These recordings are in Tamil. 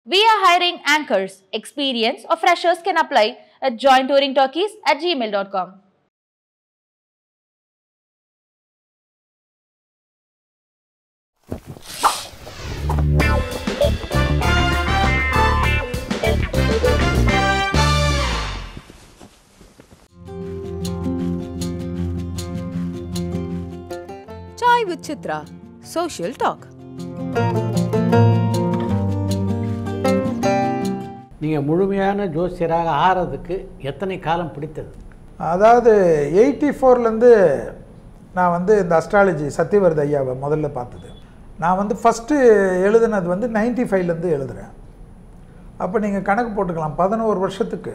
We are hiring anchors. Experience or freshers can apply at jointouringturkeys at gmail.com. Chai with Chitra. Social talk. நீங்கள் முழுமையான ஜோசியராக ஆறதுக்கு எத்தனை காலம் பிடித்தது அதாவது எயிட்டி ஃபோர்லேருந்து நான் வந்து இந்த அஸ்ட்ராலஜி சத்யவர்த ஐயாவை முதல்ல பார்த்தது நான் வந்து ஃபஸ்ட்டு எழுதுனது வந்து நைன்டி ஃபைவ்லேருந்து எழுதுகிறேன் அப்போ நீங்கள் கணக்கு போட்டுக்கலாம் பதினோரு வருஷத்துக்கு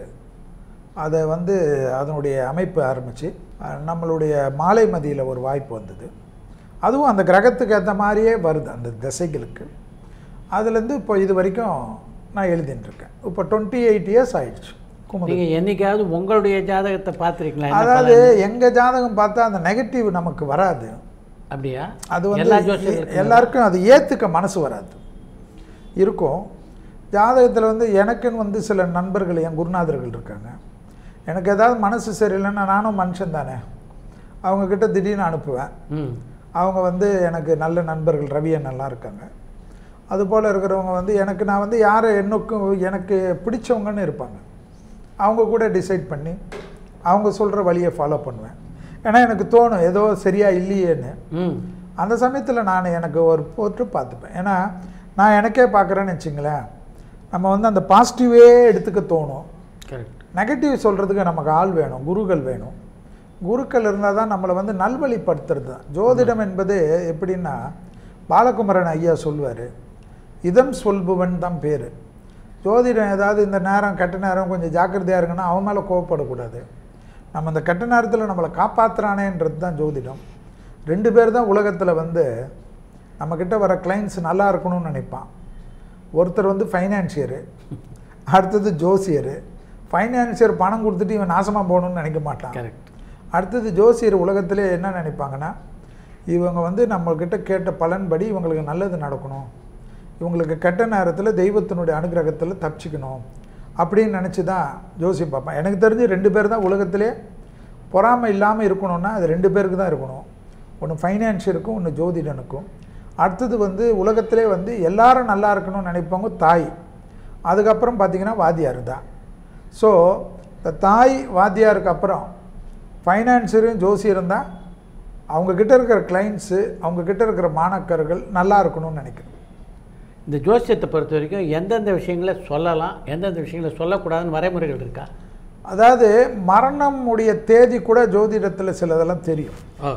அதை வந்து அதனுடைய அமைப்பு ஆரம்பித்து நம்மளுடைய மாலை மதியில் ஒரு வாய்ப்பு வந்தது அதுவும் அந்த கிரகத்துக்கு ஏற்ற மாதிரியே வருது அந்த திசைகளுக்கு அதுலேருந்து இப்போ இது வரைக்கும் நான் எழுதின்னு இருக்கேன் இப்போ டுவெண்ட்டி எயிட் இயர்ஸ் ஆயிடுச்சு குமுதம் நீங்கள் என்னைக்காவது உங்களுடைய ஜாதகத்தை பார்த்துருக்கீங்களா என்ன அதாவது பலன்? எங்கள் ஜாதகம் பார்த்தா அந்த நெகட்டிவ் நமக்கு வராது அப்படியா அது வந்து எல்லா எ- ஜோசியர்களுக்கும் எல்லாருக்கும் அது ஏற்றுக்க மனசு வராது இருக்கும் ஜாதகத்தில் வந்து எனக்குன்னு வந்து சில நண்பர்கள் என் குருநாதர்கள் இருக்காங்க எனக்கு ஏதாவது மனசு சரியில்லைன்னா நானும் மனுஷன் தானே அவங்கக்கிட்ட திடீர்னு அனுப்புவேன் ம் அவங்க வந்து எனக்கு நல்ல நண்பர்கள் ரவி அண்ணன்லாம் இருக்காங்க அதுபோல் இருக்கிறவங்க வந்து எனக்கு நான் வந்து யாரை என்னக்கும் எனக்கு பிடிச்சவங்கன்னு இருப்பாங்க அவங்க கூட டிசைட் பண்ணி அவங்க சொல்கிற வழியை ஃபாலோ பண்ணுவேன் ஏன்னா எனக்கு தோணும் ஏதோ சரியா இல்லையேன்னு ம் அந்த சமயத்தில் நான் எனக்கு ஒரு போட்டு பார்த்துப்பேன் ஏன்னா நான் எனக்கே பார்க்குறேன்னு வச்சுங்களேன் நம்ம வந்து அந்த பாசிட்டிவே எடுத்துக்க தோணும் கரெக்ட் நெகட்டிவ் சொல்கிறதுக்கு நமக்கு ஆள் வேணும் குருக்கள் வேணும் குருக்கள் இருந்தால் தான் நம்மளை வந்து நல்வழிப்படுத்துறது தான் ஜோதிடம் என்பது எப்படின்னா பாலகுமரன் ஐயா சொல்வார் இதம் சொல்பவன் தான் பேர் ஜோதிடம் ஏதாவது இந்த நேரம் கெட்ட நேரம் கொஞ்சம் ஜாக்கிரதையாக இருக்குன்னா அவன் மேலே கோவப்படக்கூடாது நம்ம இந்த கெட்ட நேரத்தில் நம்மளை காப்பாற்றுறானேன்றது தான் ஜோதிடம் ரெண்டு பேர் தான் உலகத்தில் வந்து நம்மக்கிட்ட வர கிளைண்ட்ஸ் நல்லா இருக்கணும்னு நினைப்பான் ஒருத்தர் வந்து ஃபைனான்சியரு அடுத்தது ஜோசியர் ஃபைனான்சியர் பணம் கொடுத்துட்டு இவன் நாசமாக போகணும்னு நினைக்க மாட்டான் கரெக்ட் அடுத்தது ஜோசியர் உலகத்திலே என்ன நினைப்பாங்கன்னா இவங்க வந்து நம்மக்கிட்ட கேட்ட பலன்படி இவங்களுக்கு நல்லது நடக்கணும் இவங்களுக்கு கெட்ட நேரத்தில் தெய்வத்தினுடைய அனுகிரகத்தில் தப்பிச்சுக்கணும் அப்படின்னு நினச்சி தான் ஜோசியம் பார்ப்பேன் எனக்கு தெரிஞ்சு ரெண்டு பேர் தான் உலகத்திலே பொறாமை இல்லாமல் இருக்கணும்னா அது ரெண்டு பேருக்கு தான் இருக்கணும் ஒன்று ஃபைனான்சியருக்கும் ஒன்று ஜோதிடனுக்கும் அடுத்தது வந்து உலகத்திலே வந்து எல்லாரும் நல்லா இருக்கணும்னு நினைப்பவங்க தாய் அதுக்கப்புறம் பார்த்திங்கன்னா வாத்தியார் தான் ஸோ இந்த தாய் வாத்தியாருக்கு அப்புறம் ஃபைனான்சியரும் ஜோசியரும் தான் அவங்கக்கிட்ட இருக்கிற கிளைண்ட்ஸு அவங்கக்கிட்ட இருக்கிற மாணக்கர்கள் நல்லா இருக்கணும்னு நினைக்கிறேன் இந்த ஜோசியத்தை பொறுத்த வரைக்கும் எந்தெந்த விஷயங்களை சொல்லலாம் எந்தெந்த விஷயங்களை சொல்லக்கூடாதுன்னு வரைமுறைகள் இருக்கா அதாவது மரணம் உடைய தேதி கூட ஜோதிடத்தில் சிலதெல்லாம் தெரியும் ஓ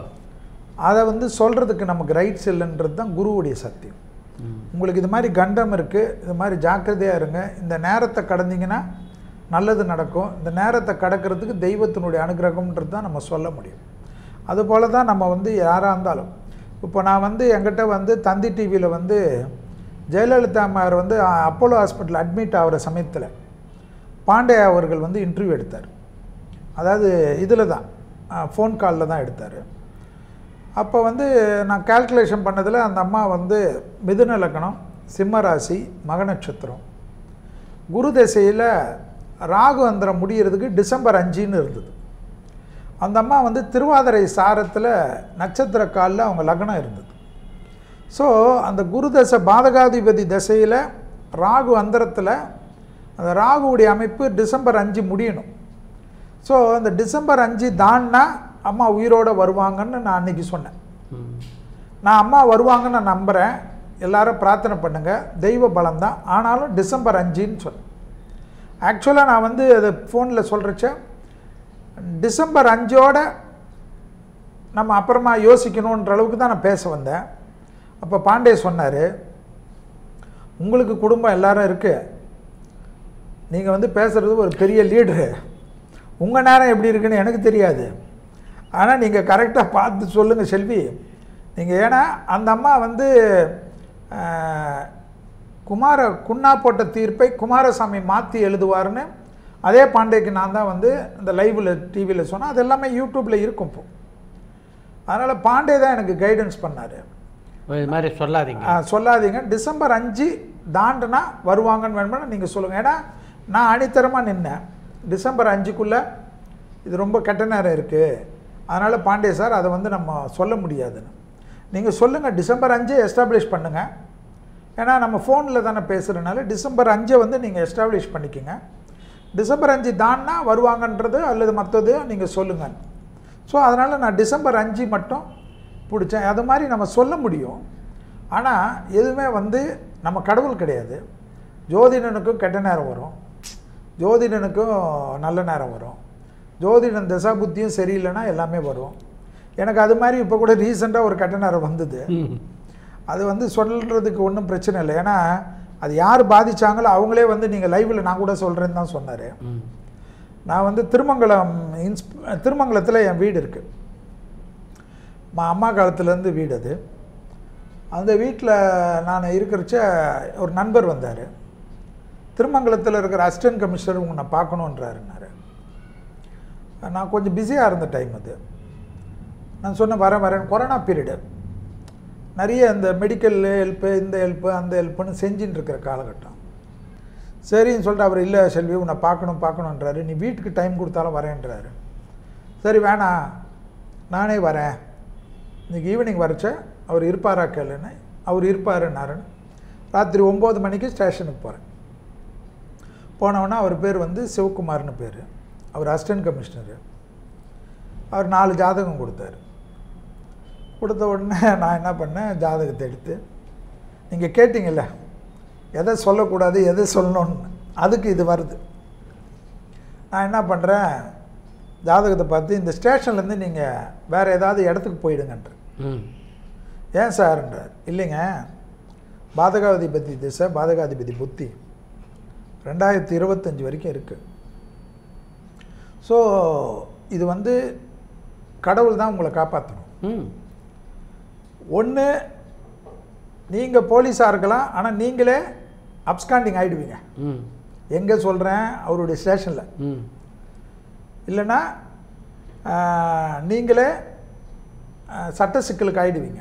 அதை வந்து சொல்கிறதுக்கு நமக்கு ரைட்ஸ் இல்லைன்றது தான் குருவுடைய சக்தி உங்களுக்கு இது மாதிரி கண்டம் இருக்குது இது மாதிரி ஜாக்கிரதையாக இருங்க இந்த நேரத்தை கடந்தீங்கன்னா நல்லது நடக்கும் இந்த நேரத்தை கடக்கிறதுக்கு தெய்வத்தினுடைய அனுகிரகம்ன்றது தான் நம்ம சொல்ல முடியும் அதுபோல தான் நம்ம வந்து யாராக இருந்தாலும் இப்போ நான் வந்து என்கிட்ட வந்து தந்தி டிவியில் வந்து ஜெயலலிதா அம்மார் வந்து அப்போலோ ஹாஸ்பிட்டல் அட்மிட் ஆகிற சமயத்தில் பாண்டே அவர்கள் வந்து இன்டர்வியூ எடுத்தார் அதாவது இதில் தான் ஃபோன் காலில் தான் எடுத்தார் அப்போ வந்து நான் கால்குலேஷன் பண்ணதில் அந்த அம்மா வந்து மிதுன லக்கணம் சிம்ம ராசி மக நட்சத்திரம் குரு திசையில் ராகு அந்தரம் முடியறதுக்கு டிசம்பர் அஞ்சுன்னு இருந்தது அந்த அம்மா வந்து திருவாதிரை சாரத்தில் நட்சத்திர காலில் அவங்க லக்னம் இருந்தது ஸோ அந்த குரு தசை பாதகாதிபதி தசையில் ராகு அந்தரத்தில் அந்த ராகுவுடைய அமைப்பு டிசம்பர் அஞ்சு முடியணும் ஸோ அந்த டிசம்பர் அஞ்சு தான்னா அம்மா உயிரோடு வருவாங்கன்னு நான் அன்றைக்கி சொன்னேன் ம் நான் அம்மா வருவாங்கன்னு நான் நம்புகிறேன் எல்லாரும் பிரார்த்தனை பண்ணுங்கள் தெய்வ பலம் தான் ஆனாலும் டிசம்பர் அஞ்சுன்னு சொன்னேன் ஆக்சுவலாக நான் வந்து அதை ஃபோனில் சொல்கிறச்ச டிசம்பர் அஞ்சோட நம்ம அப்புறமா யோசிக்கணுன்ற அளவுக்கு தான் நான் பேச வந்தேன் அப்போ பாண்டே சொன்னார் உங்களுக்கு குடும்பம் எல்லாரும் இருக்குது நீங்கள் வந்து பேசுகிறது ஒரு பெரிய லீடரு உங்கள் நேரம் எப்படி இருக்குன்னு எனக்கு தெரியாது ஆனால் நீங்கள் கரெக்டாக பார்த்து சொல்லுங்கள் செல்வி நீங்கள் ஏன்னா அந்த அம்மா வந்து ஆஹ், குமார குன்னா போட்ட தீர்ப்பை குமாரசாமி மாற்றி எழுதுவார்னு அதே பாண்டேக்கு நான் தான் வந்து இந்த லைவில் டிவியில் சொன்னேன் அது எல்லாமே யூடியூப்பில் இருக்கும் இப்போ அதனால் பாண்டே தான் எனக்கு கைடன்ஸ் பண்ணார் இது மாதிரி சொல்லாதீங்க ஆ, சொல்லாதீங்க டிசம்பர் அஞ்சு தாண்டுனா வருவாங்கன்னு வேணுமா நீங்கள் சொல்லுங்கள் ஏன்னா நான் அணித்தரமாக நின்னேன் டிசம்பர் அஞ்சுக்குள்ளே இது ரொம்ப கெட்ட நேரம் இருக்குது அதனால் பாண்டே சார் அதை வந்து நம்ம சொல்ல முடியாதுன்னு நீங்கள் சொல்லுங்கள் டிசம்பர் அஞ்சு எஸ்டாப்ளிஷ் பண்ணுங்கள் ஏன்னா நம்ம ஃபோனில் தானே பேசுகிறனால டிசம்பர் அஞ்சை வந்து நீங்கள் எஸ்டாப்ளிஷ் பண்ணிக்கோங்க டிசம்பர் அஞ்சு தான்னா வருவாங்கன்றது அல்லது மற்றது நீங்கள் சொல்லுங்கள் ஸோ அதனால் நான் டிசம்பர் அஞ்சு மட்டும் பிடிச்சேன் அது மாதிரி நம்ம சொல்ல முடியும் ஆனால் எதுவுமே வந்து நம்ம கடவுள் கிடையாது ஜோதிடனுக்கும் கெட்ட நேரம் வரும் ஜோதிடனுக்கும் நல்ல நேரம் வரும் ஜோதிடன் தசா புத்தியும் சரியில்லைன்னா எல்லாமே வரும் எனக்கு அது மாதிரி இப்போ கூட ரீசெண்டாக ஒரு கெட்ட நேரம் வந்தது ம் அது வந்து சொல்கிறதுக்கு ஒன்றும் பிரச்சனை இல்லை ஏன்னா அது யார் பாதிச்சாங்களோ அவங்களே வந்து நீங்கள் லைவில் நான் கூட சொல்கிறேன்னு தான் சொன்னார் ம் நான் வந்து திருமங்கலம் இன்ஸ் திருமங்கலத்தில் என் வீடு இருக்குது மா அம்மா காலத்துலேருந்து வீடு அது அந்த வீட்டில் நான் இருக்கிறச்ச ஒரு நண்பர் வந்தார் திருமங்கலத்தில் இருக்கிற அசிஸ்டன்ட் கமிஷனர் உங்களை நான் பார்க்கணுன்றாருன்னாரு நான் கொஞ்சம் பிஸியாக இருந்த டைம் அது நான் சொன்னேன் வரேன் வரேன் கொரோனா பீரியடு நிறைய இந்த மெடிக்கல் ஹெல்ப்பு இந்த ஹெல்ப்பு அந்த ஹெல்ப்புன்னு செஞ்சுட்டு இருக்கிற காலகட்டம் சரின்னு சொல்லிட்டு அவர் இல்லை செல்வி உன்னை பார்க்கணும் பார்க்கணுன்றாரு நீ வீட்டுக்கு டைம் கொடுத்தாலும் வரேன்றாரு சரி வேணாம் நானே வரேன் இன்னைக்கு ஈவினிங் வரச்ச அவர் இருப்பாரா கேளுன்னு அவர் இருப்பாருன்னாருன்னு ராத்திரி ஒம்பது மணிக்கு ஸ்டேஷனுக்கு போகிறேன் போனவொன்னே அவர் பேர் வந்து சிவகுமார்னு பேர் அவர் அசிஸ்டன்ட் கமிஷனரு அவர் நாலு ஜாதகம் கொடுத்தாரு கொடுத்த உடனே நான் என்ன பண்ணேன் ஜாதகத்தை எடுத்து நீங்கள் கேட்டிங்கல்ல எதை சொல்லக்கூடாது எதை சொல்லணும்னு அதுக்கு இது வருது நான் என்ன பண்ணுறேன் ஜாதகத்தை பார்த்து இந்த ஸ்டேஷன்லேருந்து நீங்கள் வேறு ஏதாவது இடத்துக்கு போயிடுங்கன்ற ம் ஏன் சார்ன்றார் இல்லைங்க பாதகாதிபதி திசை பாதகாதிபதி புத்தி ரெண்டாயிரத்தி இருபத்தஞ்சி வரைக்கும் இருக்குது ஸோ இது வந்து கடவுள் தான் உங்களை காப்பாற்றணும் ம் ஒன்று நீங்கள் போலீஸாக இருக்கலாம் ஆனால் நீங்களே அப்ஸ்காண்டிங் ஆகிடுவீங்க ம் எங்கே சொல்கிறேன் அவருடைய ஸ்டேஷனில் ம் இல்லைன்னா ஆஹ், நீங்களே ஆஹ், சட்ட சிக்கலுக்கு ஆயிடுவீங்க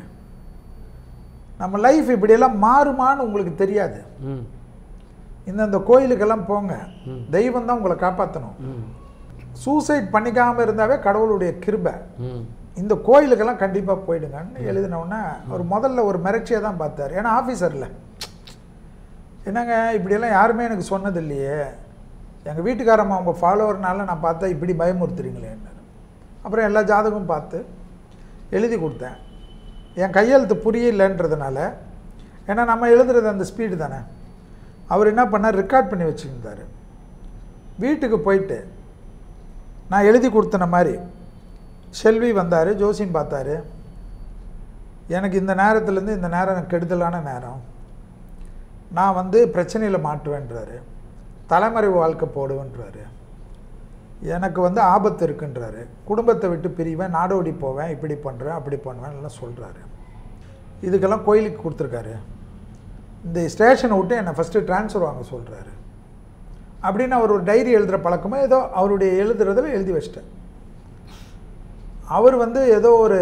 நம்ம லைஃப் இப்படியெல்லாம் மாறுமான்னு உங்களுக்கு தெரியாது ம் இந்தந்த கோயிலுக்கெல்லாம் போங்க ம். தெய்வம் தான் உங்களை காப்பாற்றணும் ம் சூசைட் பண்ணிக்காமல் இருந்தாவே கடவுளுடைய கிருபை ம் இந்த கோயிலுக்கெல்லாம் கண்டிப்பாக போயிடுங்கன்னு எழுதினவுடனே அவர் முதல்ல ஒரு மிரட்சியை தான் பார்த்தார் ஏன்னா ஆஃபீஸரில் என்னங்க இப்படியெல்லாம் யாருமே எனக்கு சொன்னது இல்லையே எங்கள் வீட்டுக்காரம்மா அவங்க ஃபாலோவர்னால நான் பார்த்தா இப்படி பயமுறுத்துறீங்களேன்னு அப்புறம் எல்லா ஜாதகமும் பார்த்து எழுதி கொடுத்தேன் என் கையெழுத்து புரியலன்றதுனால ஏன்னா நம்ம எழுதுறது அந்த ஸ்பீடு தானே அவர் என்ன பண்ணார் ரெக்கார்ட் பண்ணி வச்சுருந்தார் வீட்டுக்கு போயிட்டு நான் எழுதி கொடுத்தன மாதிரி செல்வி வந்தார் ஜோசியம் பார்த்தாரு எனக்கு இந்த நேரத்துலேருந்து இந்த நேரம் எனக்கு கெடுதலான நேரம் நான் வந்து பிரச்சனையில் மாட்டுவேன்றாரு தலைமறை வாழ்க்கை போடுவேன்றாரு எனக்கு வந்து ஆபத்து இருக்குன்றாரு குடும்பத்தை விட்டு பிரிவேன் நாடோடி போவேன் இப்படி பண்ணுறேன் அப்படி பண்ணுவேன் எல்லாம் சொல்கிறாரு இதுக்கெல்லாம் கோயிலுக்கு கொடுத்துருக்காரு இந்த ஸ்டேஷனை விட்டு என்னை ஃபஸ்ட்டு ட்ரான்ஸ்ஃபர் வாங்க சொல்கிறாரு அப்படின்னு அவர் ஒரு டைரி எழுதுகிற பழக்கமோ ஏதோ அவருடைய எழுதுறதுல எழுதி வச்சிட்டேன் அவர் வந்து ஏதோ ஒரு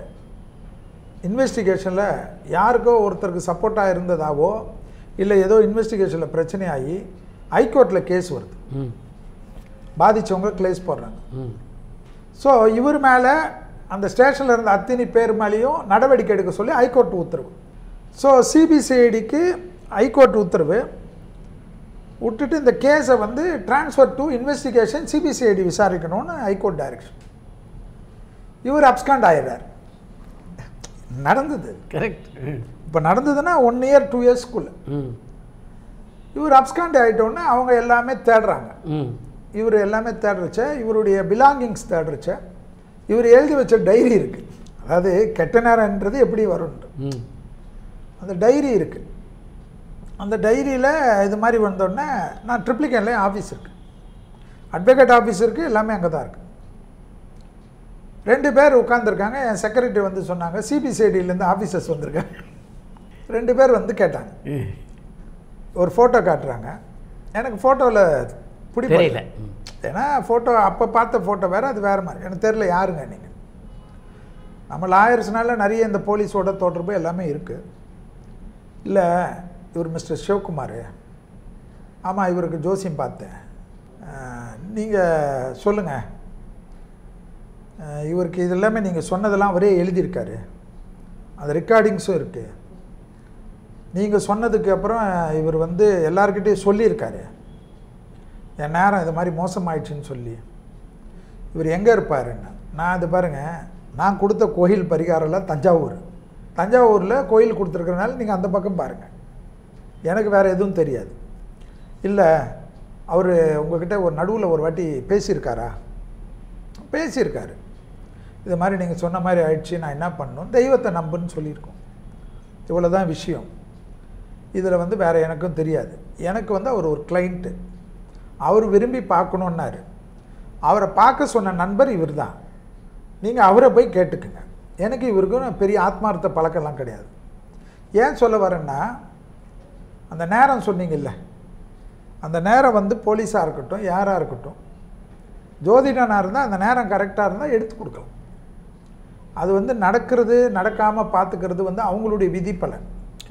இன்வெஸ்டிகேஷனில் யாருக்கோ ஒருத்தருக்கு சப்போர்ட்டாக இருந்ததாவோ இல்லை ஏதோ இன்வெஸ்டிகேஷனில் பிரச்சனையாகி ஹைகோர்ட்டில் கேஸ் வருது ம் பாதித்தவங்க கேஸ் போடுறாங்க ம் ஸோ இவர் மேலே அந்த ஸ்டேஷனில் இருந்த அத்தனை பேர் மேலேயும் நடவடிக்கை எடுக்க சொல்லி ஹைகோர்ட் உத்தரவு ஸோ சிபிசிஐடிக்கு ஹைகோர்ட் உத்தரவு விட்டுட்டு இந்த கேஸை வந்து ட்ரான்ஸ்ஃபர் டு இன்வெஸ்டிகேஷன் சிபிசிஐடி விசாரிக்கணும்னு ஹைகோர்ட் டைரக்ஷன் இவர் அப்ஸ்காண்ட் ஆயிடுறார் நடந்தது கரெக்ட் இப்போ நடந்ததுன்னா ஒன் இயர் டூ இயர்ஸ்க்குள்ளே ம் இவர் அப்ஸ்காண்ட் ஆகிட்டோன்னே அவங்க எல்லாமே தேடுறாங்க ம் இவர் எல்லாமே தேடுறச்ச இவருடைய பிலாங்கிங்ஸ் தேடுறச்ச இவர் எழுதி வச்ச டைரி இருக்குது அதாவது கெட்ட நேரம்ன்றது எப்படி வரும்ன்ட்டு ம் அந்த டைரி இருக்குது அந்த டைரியில் இது மாதிரி வந்தோடனே நான் ட்ரிப்ளிகேன்லேயே ஆஃபீஸ் இருக்குது அட்வொகேட் ஆஃபீஸ் இருக்குது எல்லாமே அங்கே தான் இருக்குது ரெண்டு பேர் உட்காந்துருக்காங்க என் செக்ரட்டரி வந்து சொன்னாங்க சிபிசிஐடியிலேருந்து ஆஃபீஸர்ஸ் வந்திருக்காங்க ரெண்டு பேர் வந்து கேட்டாங்க ம். ஒரு ஃபோட்டோ காட்டுறாங்க எனக்கு ஃபோட்டோவில் பிடிப்படல தெரியல ம். ஏன்னா ஃபோட்டோ அப்போ பார்த்த ஃபோட்டோ வேறு அது வேறு மாதிரி எனக்கு தெரில யாருங்க நீங்கள் நம்ம லாயர்ஸ்னால நிறைய இந்த போலீஸோட தொடர்பு எல்லாமே இருக்குது இல்லை இவர் மிஸ்டர் சிவகுமார் ஆமாம் இவருக்கு ஜோசியம் பார்த்தேன் நீங்கள் சொல்லுங்கள் இவருக்கு இது எல்லாமே நீங்கள் சொன்னதெல்லாம் அவரே எழுதியிருக்காரு அது ரெக்கார்டிங்ஸும் இருக்குது நீங்கள் சொன்னதுக்கு அப்புறம் இவர் வந்து எல்லார்கிட்டயும் சொல்லியிருக்காரு என் நேரம் இது மாதிரி மோசமாயிடுச்சுன்னு சொல்லி இவர் எங்கே இருப்பாருன்னு நான் இது பாருங்கள் நான் கொடுத்த கோயில் பரிகாரம்லாம் தஞ்சாவூர் தஞ்சாவூரில் கோயில் கொடுத்துருக்கறனால நீங்கள் அந்த பக்கம் பாருங்கள் எனக்கு வேறு எதுவும் தெரியாது இல்லை அவர் உங்ககிட்ட ஒரு நடுவில் ஒரு வாட்டி பேசியிருக்காரா பேசியிருக்காரு இது மாதிரி நீங்கள் சொன்ன மாதிரி ஆயிடுச்சு நான் என்ன பண்ணணும் தெய்வத்தை நம்புன்னு சொல்லியிருக்கோம் இவ்வளோ தான் விஷயம் இதில் வந்து வேறு எனக்கும் தெரியாது எனக்கு வந்து அவர் ஒரு கிளைண்ட்டு அவர் விரும்பி பார்க்கணுன்னாரு அவரை பார்க்க சொன்ன நண்பர் இவர் தான் நீங்கள் அவரை போய் கேட்டுக்குங்க எனக்கு இவருக்கும் பெரிய ஆத்மார்த்த பழக்கம்லாம் கிடையாது ஏன் சொல்ல வரேன்னா அந்த நேரம் சொன்னீங்கல்ல அந்த நேரம் வந்து போலீஸாக இருக்கட்டும் யாராக இருக்கட்டும் ஜோதிடனாக இருந்தால் அந்த நேரம் கரெக்டாக இருந்தால் எடுத்து கொடுக்கலாம் அது வந்து நடக்கிறது நடக்காமல் பார்த்துக்கிறது வந்து அவங்களுடைய விதி பலன்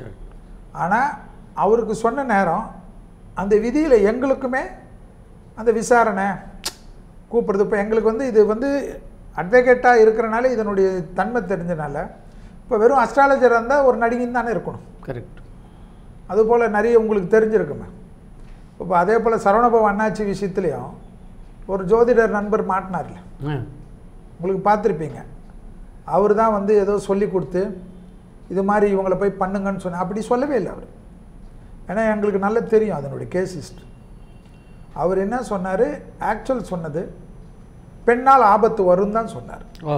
ஆனால் அவருக்கு சொன்ன நேரம் அந்த விதியில் எங்களுக்குமே அந்த விசாரணை கூப்பிடுறது இப்போ எங்களுக்கு வந்து இது வந்து அட்வொகேட்டாக இருக்கிறனால இதனுடைய தன்மை தெரிஞ்சனால இப்போ வெறும் அஸ்ட்ராலஜராக இருந்தால் ஒரு நடிகைன்னு தானே இருக்கணும் கரெக்ட் அதுபோல் நிறைய உங்களுக்கு தெரிஞ்சிருக்குமே இப்போ அதே போல் சரவணபவ அண்ணாச்சி விஷயத்துலேயும் ஒரு ஜோதிடர் நண்பர் மாட்டினார்ல ஆ உங்களுக்கு பார்த்துருப்பீங்க அவர் தான் வந்து ஏதோ சொல்லி கொடுத்து இது மாதிரி இவங்களை போய் பண்ணுங்கன்னு சொன்ன அப்படி சொல்லவே இல்லை அவர் ஏன்னா எங்களுக்கு நல்லா தெரியும் அதனுடைய கேஸ் ஹிஸ்ட்ரி அவர் என்ன சொன்னார் ஆக்சுவல் சொன்னது பெண்ணால் ஆபத்து வரும் தான் சொன்னார் ஓ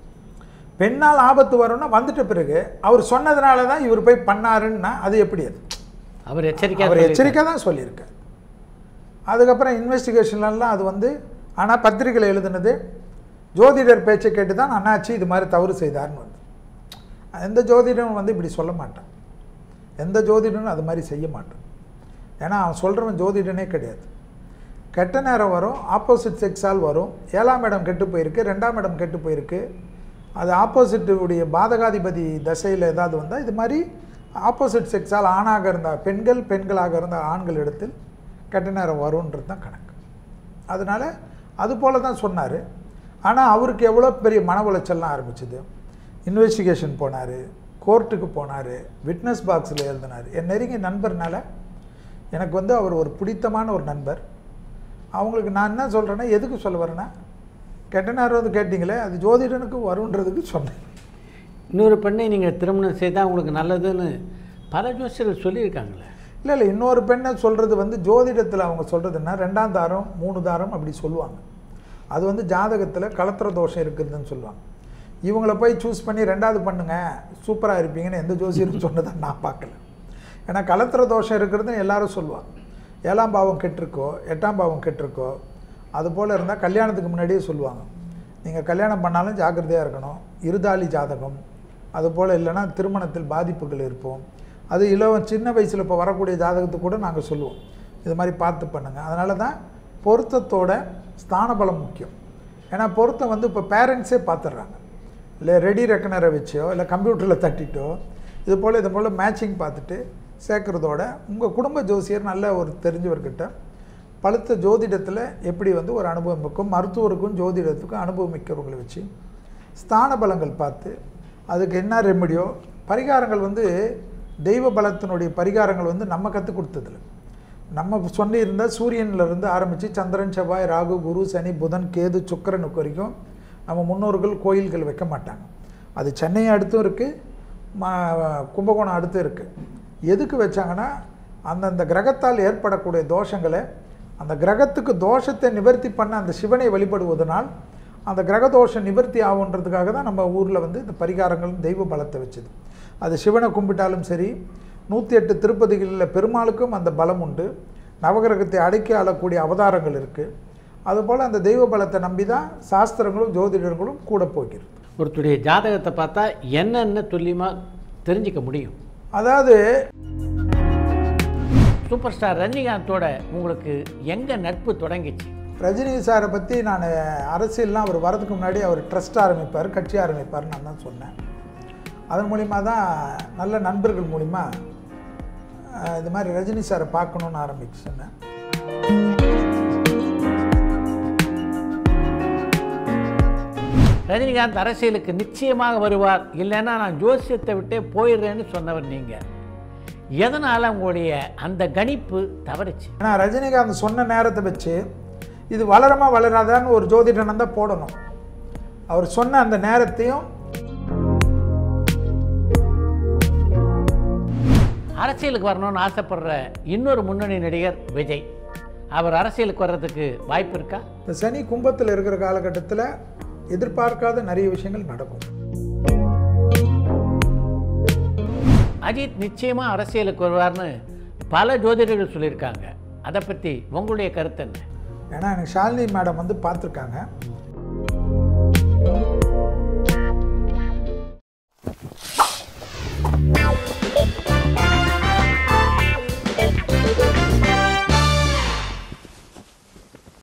பெண்ணால் ஆபத்து வரும்னா வந்துட்ட பிறகு அவர் சொன்னதுனால தான் இவர் போய் பண்ணாருன்னா அது எப்படி அது அவர் எச்சரிக்கை அவர் எச்சரிக்கை தான் சொல்லியிருக்கார் அதுக்கப்புறம் இன்வெஸ்டிகேஷன்லாம் அது வந்து ஆனால் பத்திரிகையில் எழுதுனது ஜோதிடர் பேச்சை கேட்டு தான் அண்ணாச்சி இது மாதிரி தவறு செய்தார்னு வந்து எந்த ஜோதிடரும் வந்து இப்படி சொல்ல மாட்டான் எந்த ஜோதிடனும் அது மாதிரி செய்ய மாட்டான் ஏன்னா அவன் சொல்கிறவன் ஜோதிடனே கிடையாது கெட்ட நேரம் வரும் ஆப்போசிட் செக்ஸால் வரும் ஏழாம் இடம் கெட்டு போயிருக்கு ரெண்டாம் இடம் கெட்டு போயிருக்கு அது ஆப்போசிட்டுடைய பாதகாதிபதி தசையில் ஏதாவது வந்தால் இது மாதிரி ஆப்போசிட் செக்ஸால் ஆணாக இருந்தால் பெண்கள் பெண்களாக இருந்தால் ஆண்கள் இடத்தில் கெட்ட நேரம் வரும்ன்றது தான் கணக்கு அதனால் அது போல தான் சொன்னார் ஆனால் அவருக்கு எவ்வளோ பெரிய மன உளைச்சல்லாம் ஆரம்பிச்சுது இன்வெஸ்டிகேஷன் போனார் கோர்ட்டுக்கு போனார் விட்னஸ் பாக்ஸில் எழுதினார் என் நெருங்கிய நண்பர்னால எனக்கு வந்து அவர் ஒரு பிடித்தமான ஒரு நண்பர் அவங்களுக்கு நான் என்ன சொல்கிறேன்னா எதுக்கு சொல்ல வரேன்னா கெட்ட நேரம் வந்து கேட்டிங்களே அது ஜோதிடனுக்கு வருன்றதுக்கு சொன்னேன் இன்னொரு பெண்ணை நீங்கள் திருமணம் செய்தால் உங்களுக்கு நல்லதுன்னு பல ஜோசியர்கள் சொல்லியிருக்காங்களே இல்லை இல்லை இன்னொரு பெண்ணை சொல்கிறது வந்து ஜோதிடத்தில் அவங்க சொல்கிறதுன்னா ரெண்டாம் தாரம் மூணு தாரம் அப்படி சொல்லுவாங்க அது வந்து ஜாதகத்தில் கலத்திர தோஷம் இருக்குதுன்னு சொல்லுவாங்க இவங்கள போய் சூஸ் பண்ணி ரெண்டாவது பண்ணுங்க சூப்பராக இருப்பீங்கன்னு எந்த ஜோசியரும் சொன்னதை நான் பார்க்கல ஏன்னா கலத்திர தோஷம் இருக்கிறதுன்னு எல்லாரும் சொல்லுவாங்க ஏழாம் பாவம் கெட்டிருக்கோ எட்டாம் பாவம் கெட்டிருக்கோ அது போல் இருந்தால் கல்யாணத்துக்கு முன்னாடியே சொல்லுவாங்க நீங்கள் கல்யாணம் பண்ணாலும் ஜாக்கிரதையாக இருக்கணும் இருதாளி ஜாதகம் அது போல் இல்லைன்னா திருமணத்தில் பாதிப்புகள் இருப்போம் அது இளவன் சின்ன வயசில் இப்போ வரக்கூடிய ஜாதகத்துக்கு கூட நாங்கள் சொல்லுவோம் இது மாதிரி பார்த்து பண்ணுங்கள் அதனால தான் பொருத்தத்தோட ஸ்தான பலம் முக்கியம் ஏன்னா பொருத்தம் வந்து இப்போ பேரண்ட்ஸே பார்த்துடுறாங்க இல்லை ரெடி ரெக்கனரை வச்சோ இல்லை கம்ப்யூட்டரில் தட்டிட்டோ இது போல் இது போல் மேட்சிங் பார்த்துட்டு சேர்க்குறதோட உங்கள் குடும்ப ஜோசியர் நல்ல ஒரு தெரிஞ்சவர்கிட்ட பழுத்த ஜோதிடத்தில் எப்படி வந்து ஒரு அனுபவம் இருக்கும் மருத்துவருக்கும் ஜோதிடத்துக்கும் அனுபவம் மிக்கவர்களை வச்சு ஸ்தான பலங்கள் பார்த்து அதுக்கு என்ன ரெமடியோ பரிகாரங்கள் வந்து தெய்வ பலத்தினுடைய பரிகாரங்கள் வந்து நம்ம கற்றுக் கொடுத்ததில்ல நம்ம சொல்லியிருந்த சூரியன்ல இருந்து ஆரம்பித்து சந்திரன் செவ்வாய் ராகு குரு சனி புதன் கேது சுக்கிரனுக்கு வரைக்கும் நம்ம முன்னோர்கள் கோயில்கள் வைக்க மாட்டாங்க அது சென்னை அடுத்தும் இருக்குது ம- கும்பகோணம் அடுத்து இருக்குது எதுக்கு வச்சாங்கன்னா அந்தந்த கிரகத்தால் ஏற்படக்கூடிய தோஷங்களை அந்த கிரகத்துக்கு தோஷத்தை நிவர்த்தி பண்ண அந்த சிவனை வழிபடுவதனால் அந்த கிரக தோஷம் நிவர்த்தி ஆகுன்றதுக்காக தான் நம்ம ஊரில் வந்து இந்த பரிகாரங்கள் தெய்வ பலத்தை வச்சது அது சிவனை கும்பிட்டாலும் சரி நூற்றி எட்டு திருப்பதிகளில் பெருமாளுக்கும் அந்த பலம் உண்டு நவகிரகத்தை அடக்கி ஆளக்கூடிய அவதாரங்கள் இருக்குது அதுபோல் அந்த தெய்வ பலத்தை நம்பி தான் சாஸ்திரங்களும் ஜோதிடர்களும் கூட போகிறது ஒருத்தருடைய ஜாதகத்தை பார்த்தா என்னென்ன துல்லியமாக தெரிஞ்சுக்க முடியும் அதாவது சூப்பர் ஸ்டார் ரஜினிகாந்தோட உங்களுக்கு எங்கே நட்பு தொடங்கிச்சு ரஜினி சாரை பற்றி நான் அரசியல்லாம் அவர் வரதுக்கு முன்னாடி அவர் ட்ரஸ்ட் ஆரம்பிப்பார் கட்சி ஆரம்பிப்பார் நான் தான் சொன்னேன் அதன் மூலிமா தான் நல்ல நண்பர்கள் மூலிமா அஹ், இது மாதிரி ரஜினி சாரை பார்க்கணுன்னு ஆரம்பிச்சுன்னேன் ரஜினிகாந்த் அரசியலுக்கு நிச்சயமாக வருவார் இல்லைன்னா நான் ஜோசியத்தை விட்டே போயிடுறேன்னு சொன்னவர் நீங்கள் எதனால் உங்களுடைய அந்த கணிப்பு தவறுச்சு ஏன்னா ரஜினிகாந்த் சொன்ன நேரத்தை வச்சு இது வளருமா வளராதான்னு ஒரு ஜோதிடனம் தான் போடணும் அவர் சொன்ன அந்த நேரத்தையும் அரசியலுக்கு வரணும்னு ஆசைப்படுற இன்னொரு முன்னணி நடிகர் விஜய் அவர் அரசியலுக்கு வர்றதுக்கு வாய்ப்பு இருக்கா இந்த சனி கும்பத்தில் இருக்கிற காலகட்டத்தில் எதிர்பார்க்காத நிறைய விஷயங்கள் நடக்கும் அஜித் நிச்சயமாக அரசியலுக்கு வருவார்னு பல ஜோதிடர்கள் சொல்லியிருக்காங்க அதை பற்றி உங்களுடைய கருத்து என்ன ஏன்னா எனக்கு ஷாலினி மேடம் வந்து பார்த்துருக்காங்க